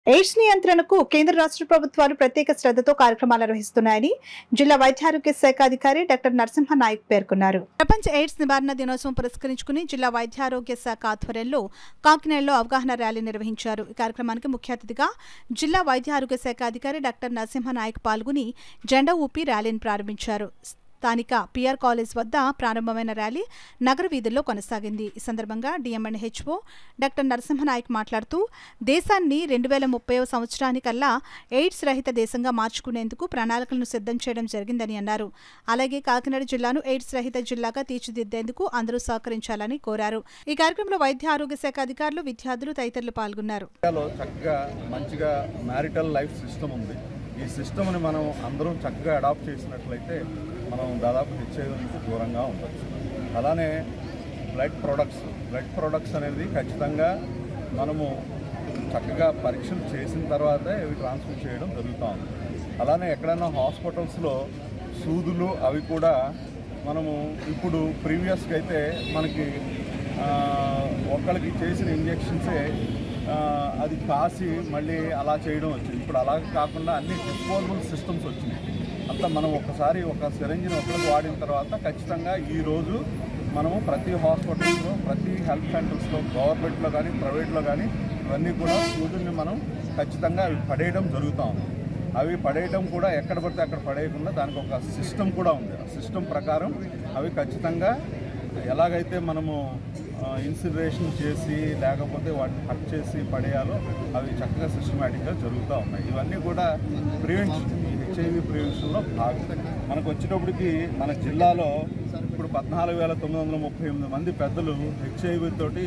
AIDS నియంత్రణకు కేంద్ర రాష్ట్ర ప్రభుత్వాలు ప్రత్యేక శ్రద్ధతో కార్యక్రమాలు నిర్వహిస్తున్నాయని జిల్లా వైద్యారోగ్య శాఖ అధికారి డాక్టర్ నరసింహ నాయక్ పేర్కొన్నారు ప్రపంచ ఎయిడ్స్ నివారణ దినోత్సవం పురస్కరించుకుని జిల్లా వైద్యారోగ్య శాఖ ఆధ్వర్యంలో కాకినాడలో అవగాహన ర్యాలీ నిర్వహించారు ఈ కార్యక్రమానికి ముఖ్య అతిథిగా జిల్లా వైద్యారోగ్య శాఖ అధికారి డాక్టర్ నరసింహ నాయక్ పాల్గొని జెండా ఊపి ర్యాలీని ప్రారంభించారు స్థానిక పిఆర్ కాలేజ్ వద్ద ప్రారంభమైన ర్యాలీ నగర వీధుల్లో కొనసాగింది ఈ సందర్భంగా డిఎంఎన్ హెచ్ఓ డాక్టర్ నరసింహనాయక్ మాట్లాడుతూ దేశాన్ని రెండు వేల ముప్పై సంవత్సరానికల్లా ఎయిడ్స్ రహిత దేశంగా మార్చుకునేందుకు ప్రణాళికలను సిద్ధం చేయడం జరిగిందని అన్నారు అలాగే కాకినాడ జిల్లాను ఎయిడ్స్ రహిత జిల్లాగా తీర్చిదిద్దేందుకు అందరూ సహకరించాలని కోరారు ఈ కార్యక్రమంలో వైద్య ఆరోగ్య శాఖ అధికారులు విద్యార్థులు తదితరులు పాల్గొన్నారు ఇండియాలో చక్కగా మంచిగా మ్యారిటల్ లైఫ్ సిస్టమ్ ఉంది ఈ సిస్టమ్ని మనం అందరం చక్కగా అడాప్ట్ చేసినట్లయితే మనం దాదాపు హెచ్ఐవి నుంచి దూరంగా ఉండొచ్చు అలానే బ్లడ్ ప్రొడక్ట్స్ బ్లడ్ ప్రొడక్ట్స్ అనేది ఖచ్చితంగా మనము చక్కగా పరీక్షలు చేసిన తర్వాతే ఇవి ట్రాన్స్ఫర్ చేయడం జరుగుతూ ఉంది అలానే ఎక్కడైనా హాస్పిటల్స్లో సూదులు అవి కూడా మనము ఇప్పుడు ప్రీవియస్గా అయితే మనకి ఆ, ఒకళ్ళకి చేసిన ఇంజెక్షన్సే ఆ, అది కాసి మళ్ళీ అలా చేయడం వచ్చింది ఇప్పుడు అలా కాకుండా అన్ని డిస్పోజబుల్ సిస్టమ్స్ వచ్చినాయి అంతా మనం ఒకసారి ఒక సిరంజిని ఒకరికి వాడిన తర్వాత ఖచ్చితంగా ఈరోజు మనము ప్రతి హాస్పిటల్స్లో ప్రతి హెల్త్ సెంటర్స్లో గవర్నమెంట్లో కానీ ప్రైవేట్లో కానీ ఇవన్నీ కూడా సూదుల్ని మనం ఖచ్చితంగా అవి పడేయడం జరుగుతూ ఉంది అవి పడేయడం కూడా ఎక్కడ పడితే అక్కడ పడేయకుండా దానికి ఒక సిస్టమ్ కూడా ఉంది ఆ సిస్టమ్ ప్రకారం అవి ఖచ్చితంగా ఎలాగైతే మనము ఇన్సిడరేషన్ చేసి లేకపోతే వాటిని కట్ చేసి పడేయాలో అవి చక్కగా సిస్టమేటిక్గా జరుగుతూ ఉన్నాయి ఇవన్నీ కూడా ప్రివెన్షన్ హెచ్ఐవి ప్రివెన్షన్లో భాగం మనకు వచ్చేటప్పటికి మన జిల్లాలో ఇప్పుడు పద్నాలుగు వేల తొమ్మిది వందల ముప్పై ఎనిమిది మంది పెద్దలు హెచ్ఐవి తోటి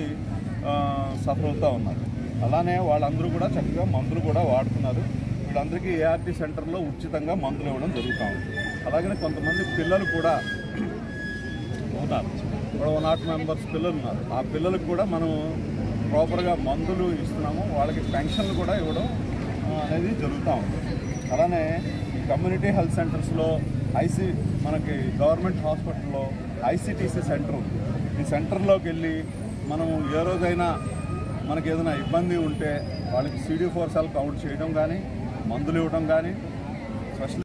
సఫర్ అవుతూ ఉన్నారు అలానే వాళ్ళందరూ కూడా చక్కగా మందులు కూడా వాడుతున్నారు వీళ్ళందరికీ ఏఆర్టీ సెంటర్లో ఉచితంగా మందులు ఇవ్వడం జరుగుతూ ఉంది అలాగనే కొంతమంది పిల్లలు కూడా ఉన్నారు ఇప్పుడు వన్ నాట్ మెంబర్స్ పిల్లలు ఉన్నారు ఆ పిల్లలకు కూడా మనం ప్రాపర్గా మందులు ఇస్తున్నాము వాళ్ళకి పెన్షన్లు కూడా ఇవ్వడం ఆ, అనేది జరుగుతూ ఉంది అలానే ఈ కమ్యూనిటీ హెల్త్ సెంటర్స్లో ఐసీ మనకి గవర్నమెంట్ హాస్పిటల్లో ఐసీటీసీ సెంటర్ ఉంది ఈ సెంటర్లోకి వెళ్ళి మనం ఏ రోజైనా మనకి ఏదైనా ఇబ్బంది ఉంటే వాళ్ళకి సిడి ఫోర్ సెల్ కౌంట్ చేయడం కానీ మందులు ఇవ్వడం కానీ